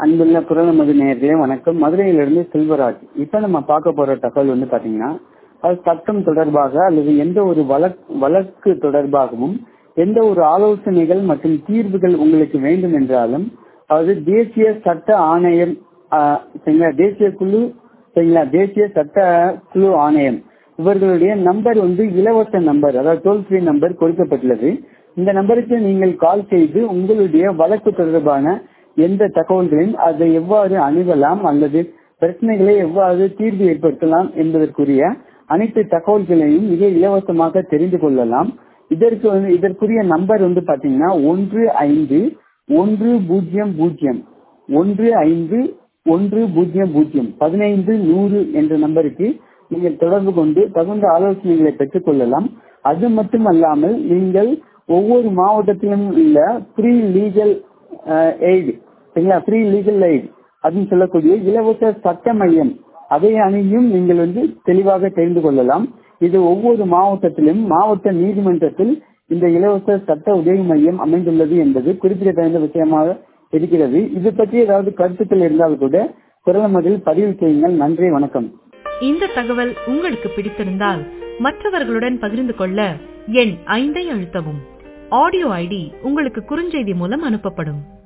அன்புள்ள குரல் மது நேர்களே வணக்கம் மதுரையிலிருந்து செல்வராஜ் இப்ப நம்ம பார்க்க போற தகவல் வந்து பாத்தீங்கன்னா அது சட்டம் தொடர்பாக அல்லது எந்த ஒரு வழக்கு வழக்கு தொடர்பாகவும் எந்த ஒரு ஆலோசனைகள் மற்றும் தீர்வுகள் உங்களுக்கு வேண்டும் என்றாலும் அதாவது தேசிய சட்ட ஆணையம் ஆஹ், சரிங்களா தேசிய குழு சரிங்களா தேசிய சட்ட குழு ஆணையம் இவர்களுடைய நம்பர் வந்து இலவச நம்பர் அதாவது டோல் ஃப்ரீ நம்பர் கொடுக்கப்பட்டுள்ளது இந்த நம்பருக்கு நீங்கள் கால் செய்து உங்களுடைய வழக்கு தொடர்பான எந்த தகவல்களையும் அதை எவ்வாறு அணுகலாம் அல்லது பிரச்சனைகளை எவ்வாறு தீர்வு ஏற்படுத்தலாம் என்பதற்குரிய அனைத்து தகவல்களையும் மிக இலவசமாக தெரிந்து கொள்ளலாம் இதற்கு வந்து இதற்குரிய நம்பர் வந்து பாத்தீங்கன்னா ஒன்று ஐந்து ஒன்று பூஜ்ஜியம் பூஜ்ஜியம் ஒன்று ஐந்து ஒன்று பூஜ்ஜியம் பூஜ்ஜியம் பதினைந்து நூறு என்ற நம்பருக்கு நீங்கள் தொடர்பு கொண்டு தகுந்த ஆலோசனைகளை பெற்றுக் கொள்ளலாம் அது மட்டுமல்லாமல் நீங்கள் ஒவ்வொரு மாவட்டத்திலும் உள்ள ஃப்ரீ லீகல் எய்டு சரிங்களா ஃப்ரீ லீகல் எய்டு அப்படின்னு சொல்லக்கூடிய இலவச சட்ட மையம் அதை அணுகியும் நீங்கள் வந்து தெளிவாக தெரிந்து கொள்ளலாம் இது ஒவ்வொரு மாவட்டத்திலும் மாவட்ட நீதிமன்றத்தில் இந்த இலவச சட்ட உதவி மையம் அமைந்துள்ளது என்பது குறிப்பிடத்தகுந்த விஷயமாக இருக்கிறது இது பற்றி ஏதாவது கருத்துக்கள் இருந்தால் கூட குரலமதில் பதிவு செய்யுங்கள் நன்றி வணக்கம் இந்த தகவல் உங்களுக்கு பிடித்திருந்தால் மற்றவர்களுடன் பகிர்ந்து கொள்ள எண் ஐந்தை அழுத்தவும் ஆடியோ ஐடி உங்களுக்கு குறுஞ்செய்தி மூலம் அனுப்பப்படும்